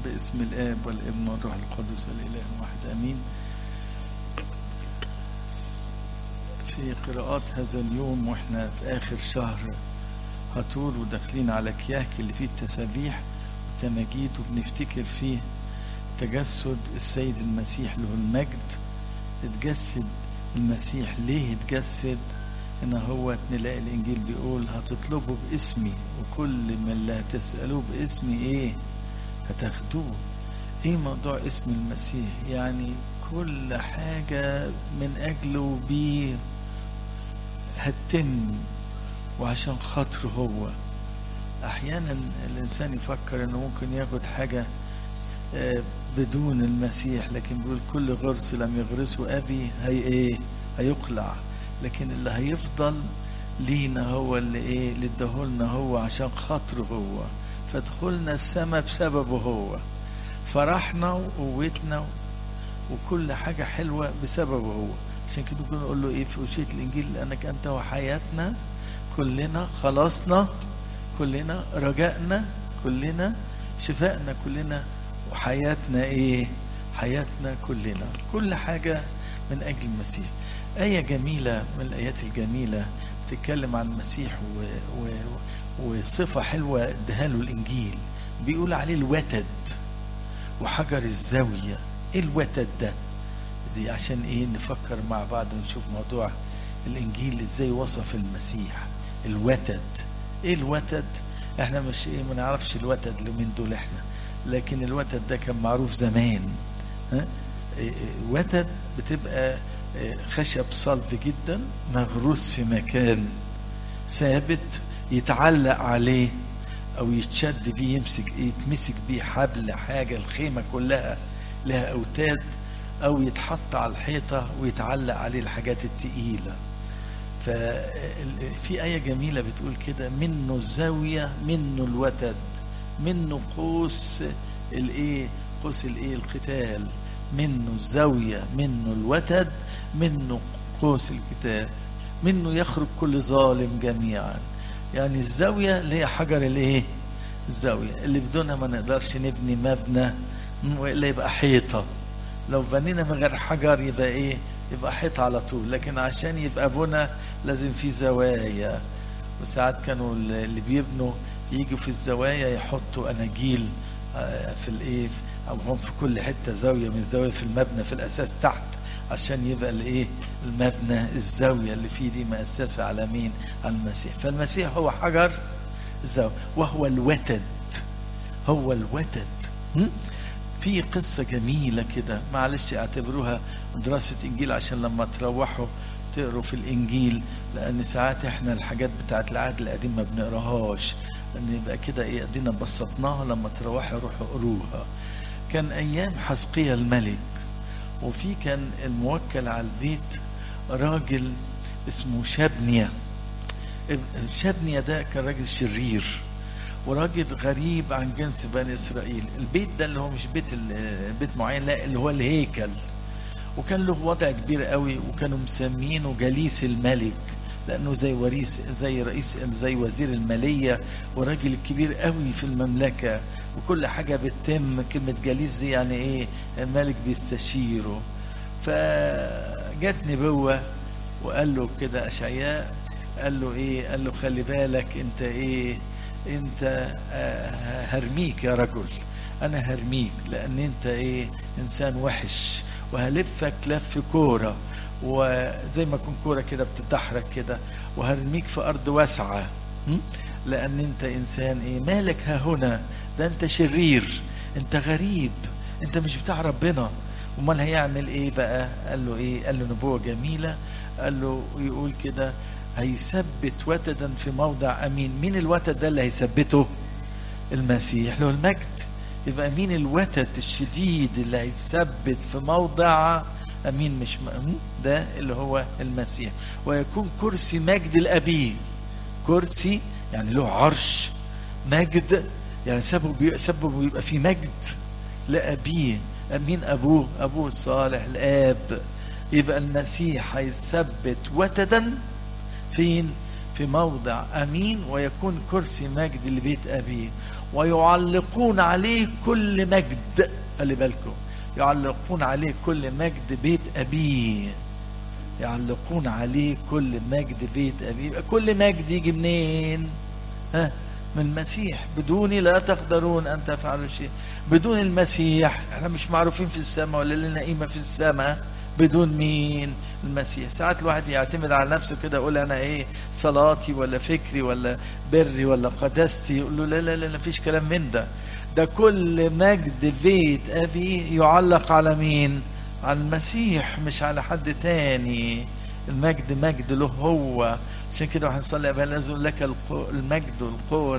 باسم الآب والابن والروح القدس الإله واحد آمين في قراءات هذا اليوم واحنا في آخر شهر هطول وداخلين على كياك اللي فيه التسابيح والتماجيد وبنفتكر فيه تجسد السيد المسيح له المجد اتجسد المسيح ليه اتجسد ان هو نلاقي الانجيل بيقول هتطلبوا باسمي وكل من اللي هتسالوه باسمي ايه هتاخدوه ايه موضوع اسم المسيح يعني كل حاجة من اجله بيه هتتم وعشان خاطره هو احيانا الانسان يفكر انه ممكن ياخد حاجة بدون المسيح لكن بيقول كل غرس لم يغرسه ابي هي ايه هيقلع لكن اللي هيفضل لينا هو اللي ايه اللي اداهولنا هو عشان خاطره هو فدخلنا السماء بسببه هو فرحنا وقوتنا وكل حاجة حلوة بسببه هو عشان كده كنا نقول له ايه في وشية الانجيل لانك انت وحياتنا كلنا خلاصنا كلنا رجائنا كلنا شفائنا كلنا وحياتنا ايه حياتنا كلنا كل حاجة من اجل المسيح آية جميلة من الآيات الجميلة بتتكلم عن المسيح و... و... وصفة حلوة اداها له الإنجيل بيقول عليه الوتد وحجر الزاوية إيه الوتد ده؟ دي عشان إيه نفكر مع بعض ونشوف موضوع الإنجيل إزاي وصف المسيح الوتد إيه الوتد؟ إحنا مش إيه ما نعرفش الوتد اليومين دول إحنا لكن الوتد ده كان معروف زمان ها؟ وتد بتبقى خشب صلب جدا مغروس في مكان ثابت يتعلق عليه او يتشد بيه يمسك يتمسك بيه حبل حاجه الخيمه كلها لها اوتاد او يتحط على الحيطه ويتعلق عليه الحاجات التقيله ففي آية جميلة بتقول كده منه الزاوية منه الوتد منه قوس الايه قوس الايه القتال منه الزاوية منه الوتد منه قوس الكتاب منه يخرج كل ظالم جميعا يعني الزاوية اللي هي حجر الايه الزاوية اللي بدونها ما نقدرش نبني مبنى والا يبقى حيطة لو بنينا من غير حجر يبقى ايه يبقى حيطة على طول لكن عشان يبقى بنى لازم في زوايا وساعات كانوا اللي بيبنوا يجوا في الزوايا يحطوا اناجيل في الايه او هم في كل حته زاويه من الزاويه في المبنى في الاساس تحت عشان يبقى الايه المبنى الزاويه اللي فيه دي مؤسسه على مين على المسيح فالمسيح هو حجر الزاويه وهو الوتد هو الوتد في قصه جميله كده معلش اعتبروها دراسه انجيل عشان لما تروحوا تقروا في الانجيل لان ساعات احنا الحاجات بتاعت العهد القديم ما بنقراهاش ان يبقى كده ايه ادينا بسطناها لما تروحوا روحوا قروها كان ايام حزقية الملك وفي كان الموكل على البيت راجل اسمه شبنية شبنية ده كان راجل شرير وراجل غريب عن جنس بني اسرائيل البيت ده اللي هو مش بيت بيت معين لا اللي هو الهيكل وكان له وضع كبير قوي وكانوا مسمينه جليس الملك لانه زي وريث زي رئيس زي وزير الماليه وراجل كبير قوي في المملكه وكل حاجه بتتم كلمه جليس دي يعني ايه الملك بيستشيره فجت نبوه وقال له كده اشعياء قال له ايه قال له خلي بالك انت ايه انت هرميك يا رجل انا هرميك لان انت ايه انسان وحش وهلفك لف كوره وزي ما تكون كوره كده بتتدحرج كده وهرميك في ارض واسعه لان انت انسان ايه مالك ها هنا ده انت شرير انت غريب انت مش بتاع ربنا امال هيعمل ايه بقى قال له ايه قال له نبوه جميله قال له يقول كده هيثبت وتدا في موضع امين مين الوتد ده اللي هيثبته المسيح له المجد يبقى مين الوتد الشديد اللي هيثبت في موضع امين مش مأمون ده اللي هو المسيح ويكون كرسي مجد الابي كرسي يعني له عرش مجد يعني سبب سبب يبقى في مجد لابيه مين ابوه ابوه الصالح الاب يبقى المسيح هيثبت وتدا فين في موضع امين ويكون كرسي مجد لبيت ابيه ويعلقون عليه كل مجد خلي بالكم يعلقون عليه كل مجد بيت أبيه يعلقون عليه كل مجد بيت أبيه كل مجد يجي منين ها من المسيح بدوني لا تقدرون أن تفعلوا شيء بدون المسيح احنا مش معروفين في السماء ولا لنا قيمة في السماء بدون مين المسيح ساعات الواحد يعتمد على نفسه كده يقول انا ايه صلاتي ولا فكري ولا بري ولا قداستي يقول له لا لا لا مفيش كلام من ده ده كل مجد بيت ابي يعلق على مين على المسيح مش على حد تاني المجد مجد له هو عشان كده واحد نصلي ابا لازم لك المجد والقوه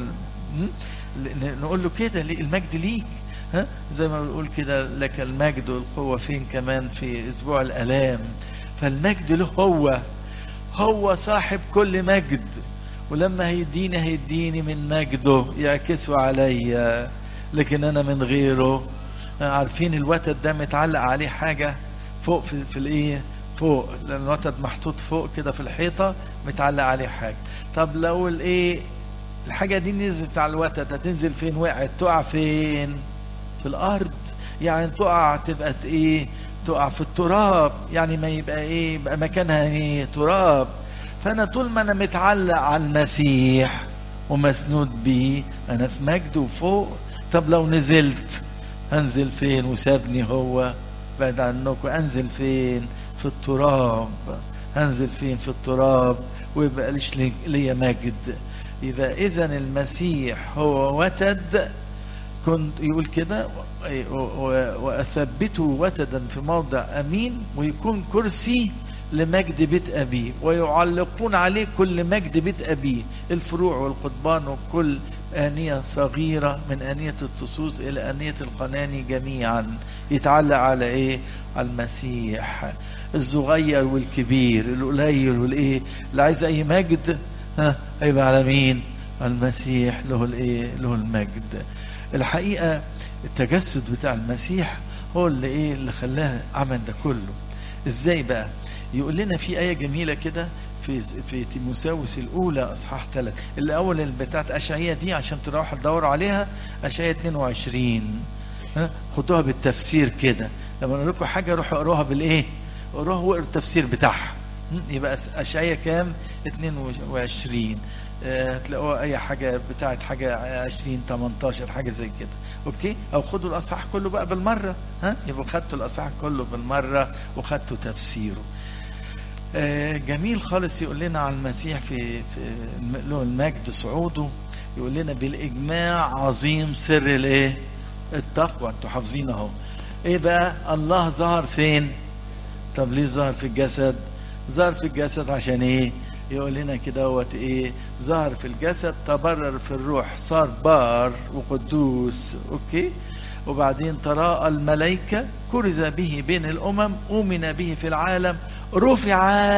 نقول له كده المجد ليك ها زي ما بنقول كده لك المجد والقوة فين كمان في أسبوع الآلام فالمجد له هو هو صاحب كل مجد ولما هيديني هيديني من مجده يعكسه عليا لكن أنا من غيره عارفين الوتد ده متعلق عليه حاجة فوق في, في الايه فوق لأن الوتد محطوط فوق كده في الحيطة متعلق عليه حاجة طب لو الايه الحاجة دي نزلت على الوتد هتنزل فين وقعت تقع فين في الارض يعني تقع تبقى ايه تقع في التراب يعني ما يبقى ايه يبقى مكانها ايه تراب فانا طول ما انا متعلق على المسيح ومسنود بيه انا في مجد وفوق طب لو نزلت هنزل فين وسابني هو بعد عنكم انزل فين في التراب هنزل فين في التراب ويبقى ليش ليا مجد يبقى اذا المسيح هو وتد كنت يقول كده وأثبته وتدا في موضع أمين ويكون كرسي لمجد بيت أبيه ويعلقون عليه كل مجد بيت أبيه الفروع والقضبان وكل آنية صغيرة من آنية التصوص إلى آنية القناني جميعا يتعلق على إيه على المسيح الصغير والكبير القليل والإيه اللي عايز أي مجد ها هيبقى على مين المسيح له الإيه له المجد الحقيقة التجسد بتاع المسيح هو اللي ايه اللي خلاه عمل ده كله ازاي بقى يقول لنا في آية جميلة كده في في تيموساوس الأولى أصحاح ثلاث الأول بتاعت أشعية دي عشان تروحوا تدوروا عليها أشعية 22 ها خدوها بالتفسير كده لما نقول لكم حاجة روحوا اقروها بالإيه؟ اقروها واقروا التفسير بتاعها يبقى أشعية كام؟ 22 هتلاقوها اي حاجه بتاعت حاجه 20 18 حاجه زي كده اوكي او خدوا الاصحاح كله بقى بالمره ها يبقوا خدتوا الاصحاح كله بالمره وخدتوا تفسيره آه جميل خالص يقول لنا على المسيح في في له المجد صعوده يقول لنا بالاجماع عظيم سر الايه التقوى انتوا حافظين اهو ايه بقى الله ظهر فين طب ليه ظهر في الجسد ظهر في الجسد عشان ايه يقول لنا كده ايه ظهر في الجسد تبرر في الروح صار بار وقدوس اوكي وبعدين تراءى الملائكة كرز به بين الأمم أؤمن به في العالم رفع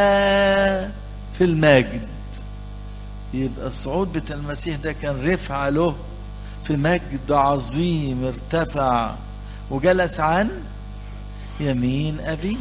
في المجد يبقى الصعود بتاع المسيح ده كان رفع له في مجد عظيم ارتفع وجلس عن يمين أبي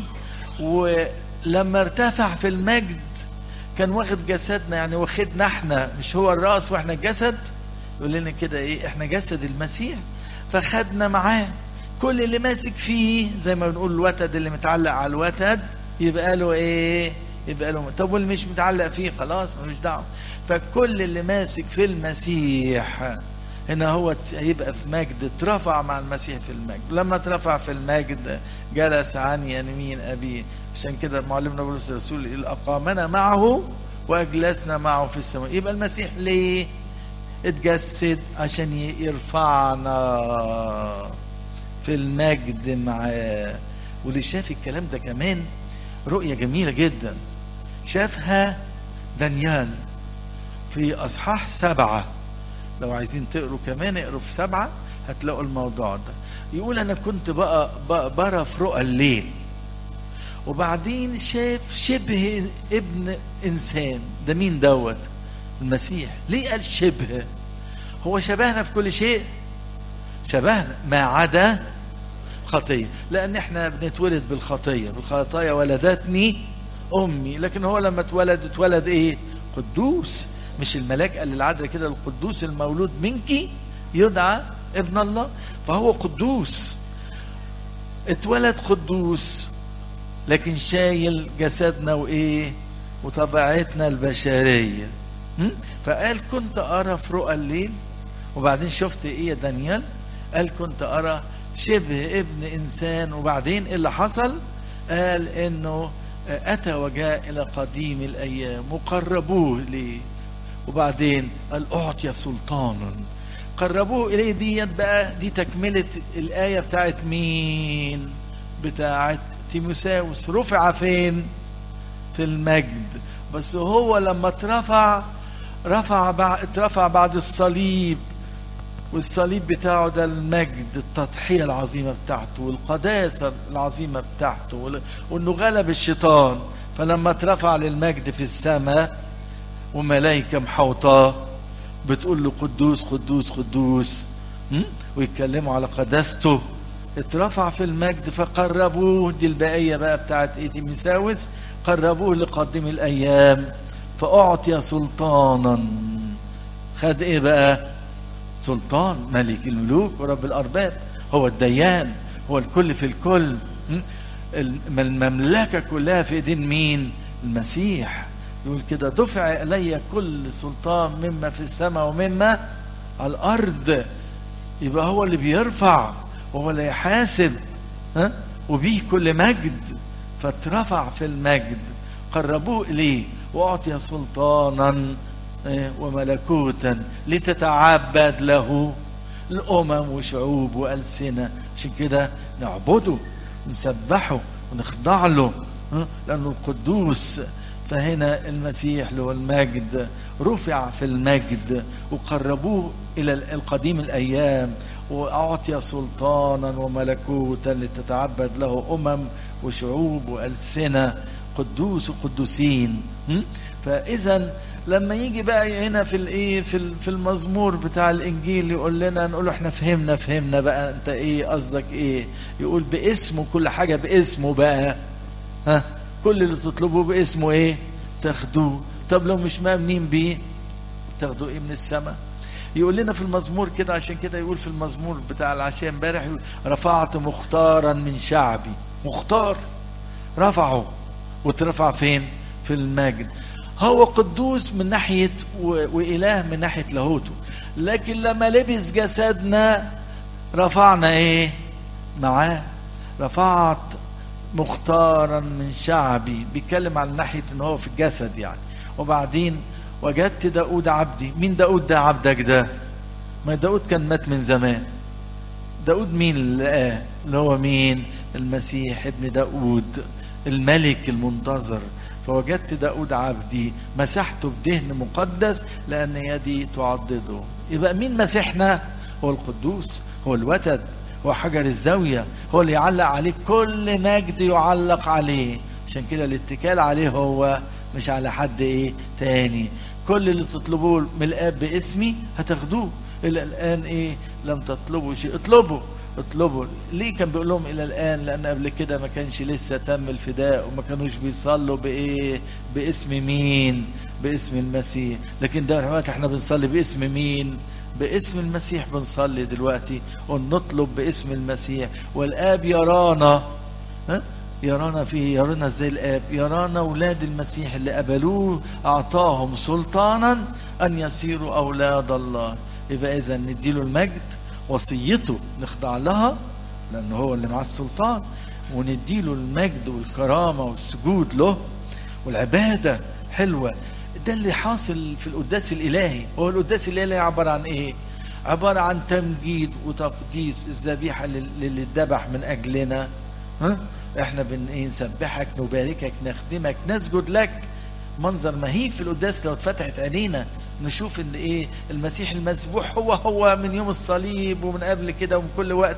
ولما ارتفع في المجد كان واخد جسدنا يعني واخدنا احنا مش هو الراس واحنا الجسد يقول لنا كده ايه احنا جسد المسيح فخدنا معاه كل اللي ماسك فيه زي ما بنقول الوتد اللي متعلق على الوتد يبقى له ايه يبقى له طب واللي مش متعلق فيه خلاص ملوش دعوه فكل اللي ماسك في المسيح هنا هو هيبقى في مجد اترفع مع المسيح في المجد لما اترفع في المجد جلس عن يمين ابيه عشان كده معلمنا بولس الرسول يقول اقامنا معه واجلسنا معه في السماء يبقى المسيح ليه اتجسد عشان يرفعنا في المجد معاه واللي شاف الكلام ده كمان رؤية جميلة جدا شافها دانيال في أصحاح سبعة لو عايزين تقروا كمان اقروا في سبعة هتلاقوا الموضوع ده يقول أنا كنت بقى, بقى برى في رؤى الليل وبعدين شاف شبه ابن إنسان ده مين دوت المسيح ليه قال شبه هو شبهنا في كل شيء شبهنا ما عدا خطية لأن احنا بنتولد بالخطية بالخطايا ولدتني أمي لكن هو لما اتولد اتولد ايه قدوس مش الملاك قال للعذراء كده القدوس المولود منك يدعى ابن الله فهو قدوس اتولد قدوس لكن شايل جسدنا وايه وطبيعتنا البشريه م? فقال كنت ارى في رؤى الليل وبعدين شفت ايه يا دانيال قال كنت ارى شبه ابن انسان وبعدين ايه اللي حصل قال انه اتى وجاء الى قديم الايام وقربوه ليه وبعدين قال اعطي سلطانا قربوه اليه ديت بقى دي تكمله الايه بتاعت مين بتاعت تيموساوس رفع فين في المجد بس هو لما اترفع رفع بعد اترفع بعد الصليب والصليب بتاعه ده المجد التضحية العظيمة بتاعته والقداسة العظيمة بتاعته وانه غلب الشيطان فلما اترفع للمجد في السماء وملائكة محوطاه بتقول له قدوس قدوس قدوس ويتكلموا على قداسته اترفع في المجد فقربوه دي البقية بقى بتاعت ايه تيمساوس قربوه لقدم الايام فاعطي سلطانا خد ايه بقى سلطان ملك الملوك ورب الارباب هو الديان هو الكل في الكل المملكة كلها في ايدين مين المسيح يقول كده دفع الي كل سلطان مما في السماء ومما على الارض يبقى هو اللي بيرفع وهو اللي يحاسب ها وبيه كل مجد فاترفع في المجد قربوه اليه واعطي سلطانا وملكوتا لتتعبد له الامم وشعوب والسنه عشان كده نعبده ونسبحه ونخضع له لانه القدوس فهنا المسيح له المجد رفع في المجد وقربوه الى القديم الايام واعطي سلطانا وملكوتا لتتعبد له امم وشعوب والسنه قدوس قدوسين فاذا لما يجي بقى هنا في الايه في في المزمور بتاع الانجيل يقول لنا نقول له احنا فهمنا فهمنا بقى انت ايه قصدك ايه يقول باسمه كل حاجه باسمه بقى ها كل اللي تطلبوه باسمه ايه تاخدوه طب لو مش مامنين بيه تاخدوه ايه من السماء يقول لنا في المزمور كده عشان كده يقول في المزمور بتاع العشاء امبارح يقول رفعت مختارا من شعبي مختار رفعه واترفع فين في المجد هو قدوس من ناحية وإله من ناحية لاهوته لكن لما لبس جسدنا رفعنا ايه معاه رفعت مختارا من شعبي بيتكلم عن ناحية ان هو في الجسد يعني وبعدين وجدت داود عبدي مين داود ده عبدك ده ما داود كان مات من زمان داود مين اللي لقاه اللي هو مين المسيح ابن داود الملك المنتظر فوجدت داود عبدي مسحته بدهن مقدس لأن يدي تعضده يبقى مين مسحنا هو القدوس هو الوتد هو حجر الزاوية هو اللي يعلق عليه كل مجد يعلق عليه عشان كده الاتكال عليه هو مش على حد ايه تاني كل اللي تطلبوه من الاب باسمي هتاخدوه الى الان ايه لم تطلبوا شيء اطلبوا اطلبوا ليه كان بيقول لهم الى الان لان قبل كده ما كانش لسه تم الفداء وما كانوش بيصلوا بايه باسم مين باسم المسيح لكن ده دلوقتي احنا بنصلي باسم مين باسم المسيح بنصلي دلوقتي ونطلب باسم المسيح والاب يرانا ها يرانا فيه يرانا ازاي الاب يرانا اولاد المسيح اللي قبلوه اعطاهم سلطانا ان يصيروا اولاد الله يبقى اذا نديله المجد وصيته نخضع لها لأنه هو اللي معاه السلطان ونديله المجد والكرامة والسجود له والعبادة حلوة ده اللي حاصل في القداس الإلهي هو القداس الإلهي عبارة عن إيه عبارة عن تمجيد وتقديس الذبيحة اللي اتذبح من أجلنا ها؟ احنا بن ايه نسبحك نباركك نخدمك نسجد لك منظر مهيب في القداس لو اتفتحت عينينا نشوف ان ايه المسيح المذبوح هو هو من يوم الصليب ومن قبل كده ومن كل وقت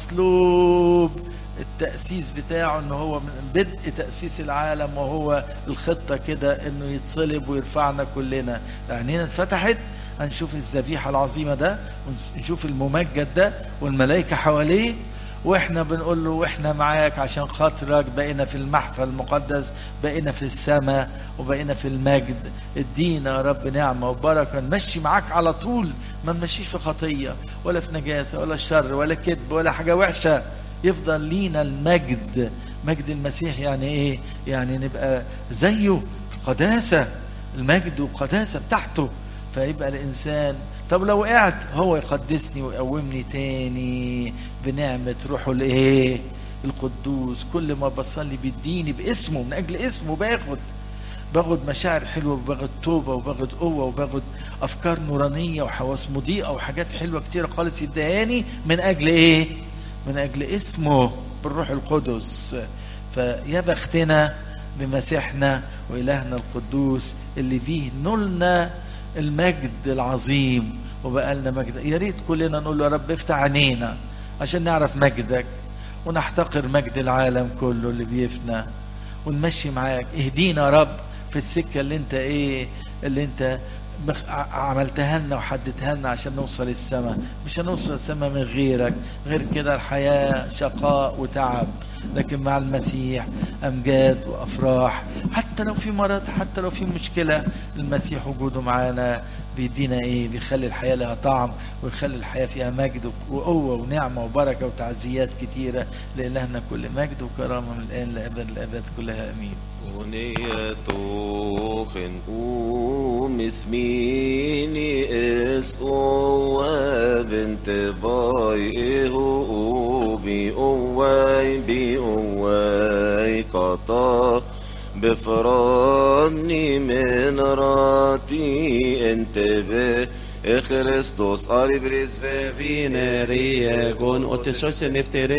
مصلوب التأسيس بتاعه ان هو من بدء تأسيس العالم وهو الخطة كده انه يتصلب ويرفعنا كلنا عينينا اتفتحت هنشوف الذبيحة العظيمة ده ونشوف الممجد ده والملائكة حواليه واحنا بنقول له واحنا معاك عشان خاطرك بقينا في المحفل المقدس بقينا في السماء وبقينا في المجد ادينا يا رب نعمة وبركة نمشي معاك على طول ما نمشيش في خطية ولا في نجاسة ولا شر ولا كذب ولا حاجة وحشة يفضل لينا المجد مجد المسيح يعني ايه يعني نبقى زيه قداسة المجد والقداسة بتاعته فيبقى الإنسان طب لو وقعت هو يقدسني ويقومني تاني بنعمة روحه الايه القدوس كل ما بصلي بيديني باسمه من أجل اسمه باخد باخد مشاعر حلوة وباخد توبة وباخد قوة وباخد أفكار نورانية وحواس مضيئة وحاجات حلوة كتيرة خالص يدهاني من أجل إيه؟ من أجل اسمه بالروح القدس فيا بختنا بمسيحنا وإلهنا القدوس اللي فيه نلنا المجد العظيم وبقى لنا مجد يا ريت كلنا نقول له يا رب افتح عينينا عشان نعرف مجدك ونحتقر مجد العالم كله اللي بيفنى ونمشي معاك اهدينا يا رب في السكة اللي انت ايه اللي انت عملتها لنا وحددتها لنا عشان نوصل السماء مش هنوصل السماء من غيرك غير كده الحياة شقاء وتعب لكن مع المسيح أمجاد وأفراح حتى لو في مرض حتى لو في مشكلة المسيح وجوده معانا بيدينا ايه بيخلي الحياة لها طعم ويخلي الحياة فيها مجد وقوة ونعمة وبركة وتعزيات كتيرة لإلهنا كل مجد وكرامة من الآن لأبد الأبد كلها أمين ونيتوخن ومثميني اس اوى بنت باي بي اوى بي اوى قطار بفراني من راتي انتبه Christos, ari bris ve Vine, rie, gon, o te sose neftere